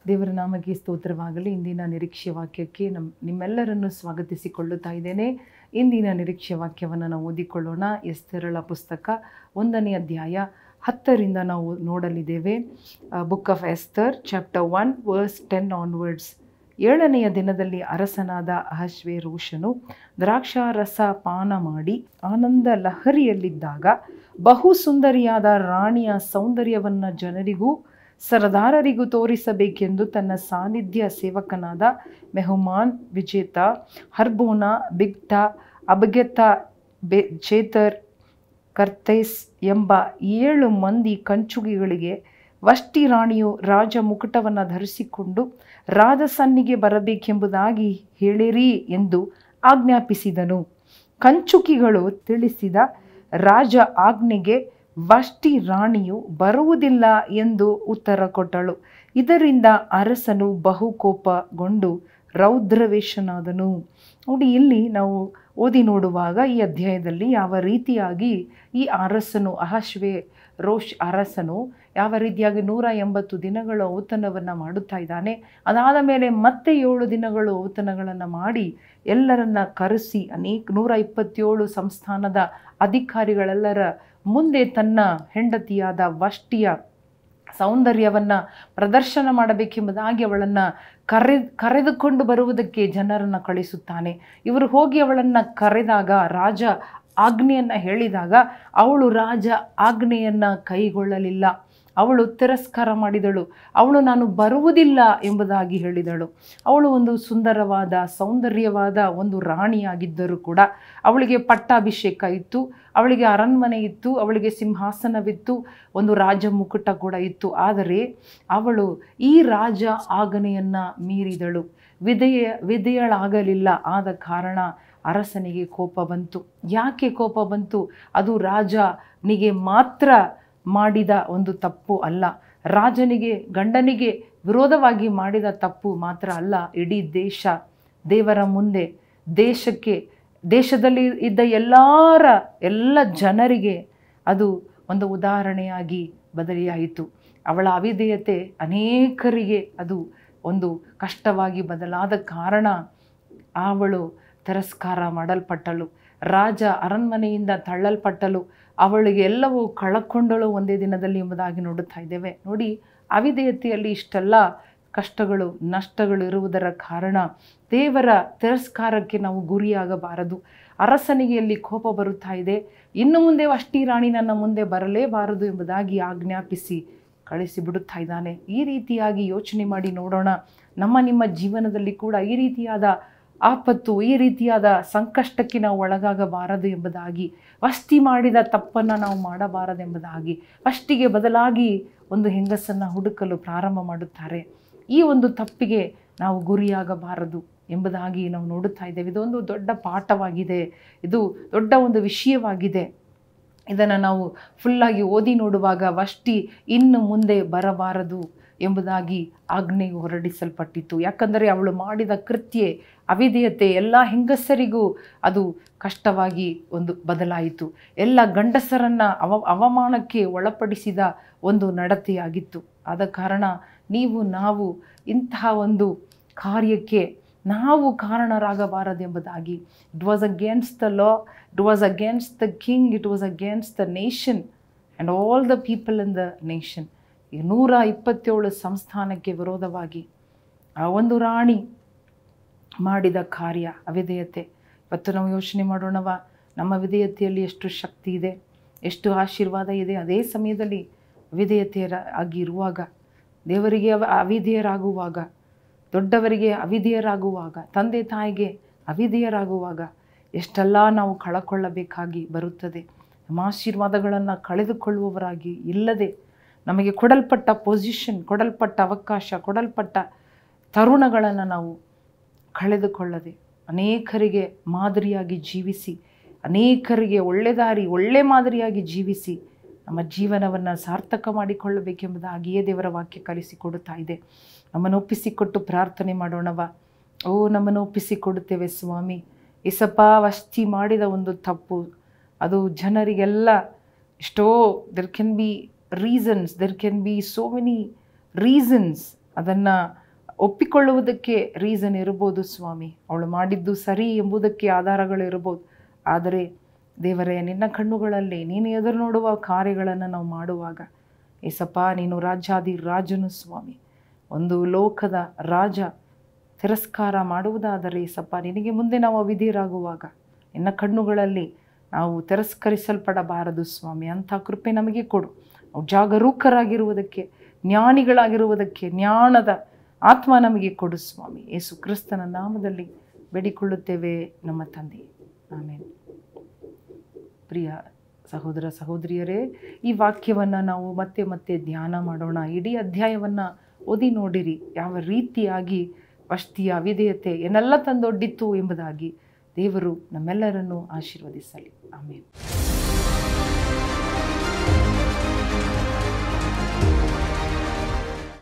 ದೇವರ ನಾಮಕ್ಕೆ ಸ್ತೋತ್ರವಾಗಲಿ ಇಂದಿನ ನಿರೀಕ್ಷೆ ವಾಕ್ಯಕ್ಕೆ ನಮ್ಮ ನಿಮ್ಮೆಲ್ಲರನ್ನು ಸ್ವಾಗತಿಸಿಕೊಳ್ಳುತ್ತಾ ಇದ್ದೇನೆ ಇಂದಿನ ನಿರೀಕ್ಷೆ ವಾಕ್ಯವನ್ನು ನಾವು ಓದಿಕೊಳ್ಳೋಣ ಎಸ್ತರಳ ಪುಸ್ತಕ ಒಂದನೇ ಅಧ್ಯಾಯ ಹತ್ತರಿಂದ ನಾವು ನೋಡಲಿದ್ದೇವೆ book of Esther chapter one verse ten onwards ಏಳನೆಯ ದಿನದಲ್ಲಿ ಅರಸನಾದ ಅಹಶ್ವೇರೋಷನು ದ್ರಾಕ್ಷಾರಸ ಪಾನ ಮಾಡಿ ಆನಂದ ಲಹರಿಯಲ್ಲಿದ್ದಾಗ ಬಹು ಸುಂದರಿಯಾದ ರಾಣಿಯ ಸೌಂದರ್ಯವನ್ನು ಜನರಿಗೂ ಸರದಾರರಿಗೂ ತೋರಿಸಬೇಕೆಂದು ತನ್ನ ಸಾನ್ನಿಧ್ಯ ಸೇವಕನಾದ ಮೆಹಮಾನ್ ವಿಜೇತ ಹರ್ಬೋನ ಬಿಗ್ಟಾ ಅಬಗೆತ ಬೆ ಚೇತರ್ ಕರ್ತೈಸ್ ಎಂಬ ಏಳು ಮಂದಿ ಕಂಚುಗಿಗಳಿಗೆ ವಷ್ಟಿ ರಾಣಿಯು ರಾಜ ಮುಕುಟವನ್ನು ಧರಿಸಿಕೊಂಡು ರಾಜಸನ್ನಿಗೆ ಬರಬೇಕೆಂಬುದಾಗಿ ಹೇಳಿರಿ ಎಂದು ಆಜ್ಞಾಪಿಸಿದನು ಕಂಚುಕಿಗಳು ತಿಳಿಸಿದ ರಾಜ ಆಜ್ಞೆಗೆ ವಷ್ಟಿ ರಾಣಿಯು ಬರುವುದಿಲ್ಲ ಎಂದು ಉತ್ತರ ಕೊಟ್ಟಳು ಇದರಿಂದ ಅರಸನು ಬಹುಕೋಪಗೊಂಡು ರೌದ್ರವೇಶನಾದನು ನೋಡಿ ಇಲ್ಲಿ ನಾವು ಓದಿ ನೋಡುವಾಗ ಈ ಅಧ್ಯಾಯದಲ್ಲಿ ಯಾವ ರೀತಿಯಾಗಿ ಈ ಅರಸನು ಅಹಶ್ವೇ ರೋಷ್ ಅರಸನು ಯಾವ ರೀತಿಯಾಗಿ ನೂರ ಎಂಬತ್ತು ದಿನಗಳ ಔತಣವನ್ನು ಮಾಡುತ್ತಾ ಇದ್ದಾನೆ ಅದಾದ ಮೇಲೆ ಮತ್ತೆ ಏಳು ದಿನಗಳು ಔತಣಗಳನ್ನು ಮಾಡಿ ಎಲ್ಲರನ್ನ ಕರೆಸಿ ಅನೇಕ ನೂರ ಇಪ್ಪತ್ತೇಳು ಸಂಸ್ಥಾನದ ಅಧಿಕಾರಿಗಳೆಲ್ಲರ ಮುಂದೆ ತನ್ನ ಹೆಂಡತಿಯಾದ ವಷ್ಟಿಯ ಸೌಂದರ್ಯವನ್ನು ಪ್ರದರ್ಶನ ಮಾಡಬೇಕೆಂಬುದಾಗಿ ಅವಳನ್ನು ಕರೆ ಕರೆದುಕೊಂಡು ಬರುವುದಕ್ಕೆ ಜನರನ್ನು ಕಳಿಸುತ್ತಾನೆ ಇವರು ಹೋಗಿ ಅವಳನ್ನು ಕರೆದಾಗ ರಾಜ ಆಜ್ಞೆಯನ್ನು ಹೇಳಿದಾಗ ಅವಳು ರಾಜ ಆಜ್ಞೆಯನ್ನು ಕೈಗೊಳ್ಳಲಿಲ್ಲ ಅವಳು ತಿರಸ್ಕಾರ ಮಾಡಿದಳು ಅವಳು ನಾನು ಬರುವುದಿಲ್ಲ ಎಂಬುದಾಗಿ ಹೇಳಿದಳು ಅವಳು ಒಂದು ಸುಂದರವಾದ ಸೌಂದರ್ಯವಾದ ಒಂದು ರಾಣಿಯಾಗಿದ್ದರೂ ಕೂಡ ಅವಳಿಗೆ ಪಟ್ಟಾಭಿಷೇಕ ಇತ್ತು ಅವಳಿಗೆ ಅರಣ್ಮನೆ ಇತ್ತು ಅವಳಿಗೆ ಸಿಂಹಾಸನವಿತ್ತು ಒಂದು ರಾಜ ಮುಕುಟ ಕೂಡ ಇತ್ತು ಆದರೆ ಅವಳು ಈ ರಾಜ ಆಜ್ಞೆಯನ್ನು ಮೀರಿದಳು ವಿಧೇಯ ವಿಧೇಯಳಾಗಲಿಲ್ಲ ಆದ ಕಾರಣ ಅರಸನಿಗೆ ಕೋಪ ಬಂತು ಯಾಕೆ ಕೋಪ ಬಂತು ಅದು ರಾಜನಿಗೆ ಮಾತ್ರ ಮಾಡಿದ ಒಂದು ತಪ್ಪು ಅಲ್ಲ ರಾಜನಿಗೆ ಗಂಡನಿಗೆ ವಿರೋಧವಾಗಿ ಮಾಡಿದ ತಪ್ಪು ಮಾತ್ರ ಅಲ್ಲ ಇಡೀ ದೇಶ ದೇವರ ಮುಂದೆ ದೇಶಕ್ಕೆ ದೇಶದಲ್ಲಿ ಇದ್ದ ಎಲ್ಲರ ಎಲ್ಲ ಜನರಿಗೆ ಅದು ಒಂದು ಉದಾಹರಣೆಯಾಗಿ ಬದಲಿಯಾಯಿತು ಅವಳ ಅವಿಧೇಯತೆ ಅನೇಕರಿಗೆ ಅದು ಒಂದು ಕಷ್ಟವಾಗಿ ಬದಲಾದ ಕಾರಣ ಅವಳು ತಿರಸ್ಕಾರ ಮಾಡಲ್ಪಟ್ಟಳು ರಾಜ ಅರಣ್ಮನೆಯಿಂದ ತಳ್ಳಲ್ಪಟ್ಟಳು ಅವಳಿಗೆ ಎಲ್ಲವೂ ಕಳಕೊಂಡಳು ಒಂದೇ ದಿನದಲ್ಲಿ ಎಂಬುದಾಗಿ ನೋಡುತ್ತಾ ಇದ್ದೇವೆ ನೋಡಿ ಅವಿಧೇಯತೆಯಲ್ಲಿ ಇಷ್ಟೆಲ್ಲ ಕಷ್ಟಗಳು ನಷ್ಟಗಳು ಇರುವುದರ ಕಾರಣ ದೇವರ ತಿರಸ್ಕಾರಕ್ಕೆ ನಾವು ಗುರಿಯಾಗಬಾರದು ಅರಸನಿಗೆ ಅಲ್ಲಿ ಕೋಪ ಬರುತ್ತಾ ಇದೆ ಇನ್ನು ಮುಂದೆ ಅಷ್ಟಿ ರಾಣಿ ನನ್ನ ಮುಂದೆ ಬರಲೇಬಾರದು ಎಂಬುದಾಗಿ ಆಜ್ಞಾಪಿಸಿ ಕಳಿಸಿ ಬಿಡುತ್ತಾ ಇದ್ದಾನೆ ಈ ರೀತಿಯಾಗಿ ಯೋಚನೆ ಮಾಡಿ ನೋಡೋಣ ನಮ್ಮ ನಿಮ್ಮ ಜೀವನದಲ್ಲಿ ಕೂಡ ಈ ರೀತಿಯಾದ ಆಪತ್ತು ಈ ರೀತಿಯಾದ ಸಂಕಷ್ಟಕ್ಕೆ ನಾವು ಒಳಗಾಗಬಾರದು ಎಂಬುದಾಗಿ ವಸ್ತಿ ಮಾಡಿದ ತಪ್ಪನ್ನು ನಾವು ಮಾಡಬಾರದೆಂಬುದಾಗಿ ಫಸ್ಟಿಗೆ ಬದಲಾಗಿ ಒಂದು ಹೆಂಗಸನ್ನು ಹುಡುಕಲು ಪ್ರಾರಂಭ ಮಾಡುತ್ತಾರೆ ಈ ಒಂದು ತಪ್ಪಿಗೆ ನಾವು ಗುರಿಯಾಗಬಾರದು ಎಂಬುದಾಗಿ ನಾವು ನೋಡುತ್ತಾ ಇದ್ದೇವೆ ಇದೊಂದು ದೊಡ್ಡ ಪಾಠವಾಗಿದೆ ಇದು ದೊಡ್ಡ ಒಂದು ವಿಷಯವಾಗಿದೆ ಇದನ್ನು ನಾವು ಫುಲ್ಲಾಗಿ ಓದಿ ನೋಡುವಾಗ ವಷ್ಟಿ ಇನ್ನು ಮುಂದೆ ಬರಬಾರದು ಎಂಬುದಾಗಿ ಆಜ್ಞೆಯು ಹೊರಡಿಸಲ್ಪಟ್ಟಿತ್ತು ಯಾಕಂದರೆ ಅವಳು ಮಾಡಿದ ಕೃತ್ಯ ಅವಿಧೇಯತೆ ಎಲ್ಲ ಹೆಂಗಸರಿಗೂ ಅದು ಕಷ್ಟವಾಗಿ ಒಂದು ಬದಲಾಯಿತು ಎಲ್ಲ ಗಂಡಸರನ್ನು ಅವ ಅವಮಾನಕ್ಕೆ ಒಳಪಡಿಸಿದ ಒಂದು ನಡತೆಯಾಗಿತ್ತು ಆದ ಕಾರಣ ನೀವು ನಾವು ಇಂತಹ ಒಂದು ಕಾರ್ಯಕ್ಕೆ ನಾವು ಕಾರಣರಾಗಬಾರದೆಂಬುದಾಗಿ it was against the law it was against the king it was against the nation and all the people in the nation ಈ ನೂರ ಇಪ್ಪತ್ತೇಳು ಸಂಸ್ಥಾನಕ್ಕೆ ವಿರೋಧವಾಗಿ ಆ ಒಂದು ರಾಣಿ ಮಾಡಿದ ಕಾರ್ಯ ಅವಿಧೇಯತೆ ಇವತ್ತು ನಾವು ಯೋಚನೆ ಮಾಡೋಣವ ನಮ್ಮ ವಿಧೇಯತೆಯಲ್ಲಿ ಎಷ್ಟು ಶಕ್ತಿ ಇದೆ ಎಷ್ಟು ಆಶೀರ್ವಾದ ಇದೆ ಅದೇ ಸಮಯದಲ್ಲಿ ಅವಿಧೇಯತೆಯ ಆಗಿ ಇರುವಾಗ ದೇವರಿಗೆ ಅವ ಅವಿಧೇಯರಾಗುವಾಗ ದೊಡ್ಡವರಿಗೆ ಅವಿಧೇಯರಾಗುವಾಗ ತಂದೆ ತಾಯಿಗೆ ಅವಿಧೇಯರಾಗುವಾಗ ಎಷ್ಟೆಲ್ಲ ನಾವು ಕಳಕೊಳ್ಳಬೇಕಾಗಿ ಬರುತ್ತದೆ ನಮ್ಮ ಆಶೀರ್ವಾದಗಳನ್ನು ಕಳೆದುಕೊಳ್ಳುವವರಾಗಿ ಇಲ್ಲದೆ ನಮಗೆ ಕೊಡಲ್ಪಟ್ಟ ಪೊಸಿಷನ್ ಕೊಡಲ್ಪಟ್ಟ ಅವಕಾಶ ಕೊಡಲ್ಪಟ್ಟ ತರುಣಗಳನ್ನು ನಾವು ಕಳೆದುಕೊಳ್ಳದೆ ಅನೇಕರಿಗೆ ಮಾದರಿಯಾಗಿ ಜೀವಿಸಿ ಅನೇಕರಿಗೆ ಒಳ್ಳೆ ದಾರಿ ಒಳ್ಳೆ ಮಾದರಿಯಾಗಿ ಜೀವಿಸಿ ನಮ್ಮ ಜೀವನವನ್ನು ಸಾರ್ಥಕ ಮಾಡಿಕೊಳ್ಳಬೇಕೆಂಬುದಾಗಿಯೇ ದೇವರ ವಾಕ್ಯ ಕಲಿಸಿಕೊಡುತ್ತಾ ಇದೆ ನಮ್ಮನ್ನು ಒಪ್ಪಿಸಿಕೊಟ್ಟು ಪ್ರಾರ್ಥನೆ ಮಾಡೋಣವ ಓ ನಮ್ಮನ್ನು ಒಪ್ಪಿಸಿಕೊಡುತ್ತೇವೆ ಸ್ವಾಮಿ ಇಸಪ್ಪ ವಸ್ತಿ ಮಾಡಿದ ಒಂದು ತಪ್ಪು ಅದು ಜನರಿಗೆಲ್ಲ ಎಷ್ಟೋ there can be reasons there can be so many reasons ಅದನ್ನು ಒಪ್ಪಿಕೊಳ್ಳುವುದಕ್ಕೆ ರೀಸನ್ ಇರ್ಬೋದು ಸ್ವಾಮಿ ಅವಳು ಮಾಡಿದ್ದು ಸರಿ ಎಂಬುದಕ್ಕೆ ಆಧಾರಗಳು ಇರ್ಬೋದು ಆದರೆ ದೇವರೇ ನಿನ್ನ ಕಣ್ಣುಗಳಲ್ಲಿ ನೀನು ಎದುರು ನೋಡುವ ಕಾರ್ಯಗಳನ್ನು ನಾವು ಮಾಡುವಾಗ ಏಸಪ್ಪ ನೀನು ರಾಜಾದಿ ರಾಜನು ಸ್ವಾಮಿ ಒಂದು ಲೋಕದ ರಾಜ ತಿರಸ್ಕಾರ ಮಾಡುವುದಾದರೆ ಏಸಪ್ಪ ನಿನಗೆ ಮುಂದೆ ನಾವು ಅವಿಧೇಯರಾಗುವಾಗ ನಿನ್ನ ಕಣ್ಣುಗಳಲ್ಲಿ ನಾವು ತಿರಸ್ಕರಿಸಲ್ಪಡಬಾರದು ಸ್ವಾಮಿ ಅಂಥ ಕೃಪೆ ನಮಗೆ ಕೊಡು ನಾವು ಜಾಗರೂಕರಾಗಿರುವುದಕ್ಕೆ ಜ್ಞಾನಿಗಳಾಗಿರುವುದಕ್ಕೆ ಜ್ಞಾನದ ಆತ್ಮ ನಮಗೆ ಕೊಡು ಸ್ವಾಮಿ ಯೇಸು ಕ್ರಿಸ್ತನ ನಾಮದಲ್ಲಿ ಬೇಡಿಕೊಳ್ಳುತ್ತೇವೆ ನಮ್ಮ ತಂದೆ ಆಮೇಲೆ ಪ್ರಿಯ ಸಹೋದರ ಸಹೋದರಿಯರೇ ಈ ವಾಕ್ಯವನ್ನು ನಾವು ಮತ್ತೆ ಮತ್ತೆ ಧ್ಯಾನ ಮಾಡೋಣ ಇಡೀ ಅಧ್ಯಾಯವನ್ನು ಓದಿ ನೋಡಿರಿ ಯಾವ ರೀತಿಯಾಗಿ ವಸ್ತಿಯ ವಿಧೇಯತೆ ಏನೆಲ್ಲ ತಂದೊಡ್ಡಿತ್ತು ಎಂಬುದಾಗಿ ದೇವರು ನಮ್ಮೆಲ್ಲರನ್ನು ಆಶೀರ್ವದಿಸಲಿ ಆಮೇಲೆ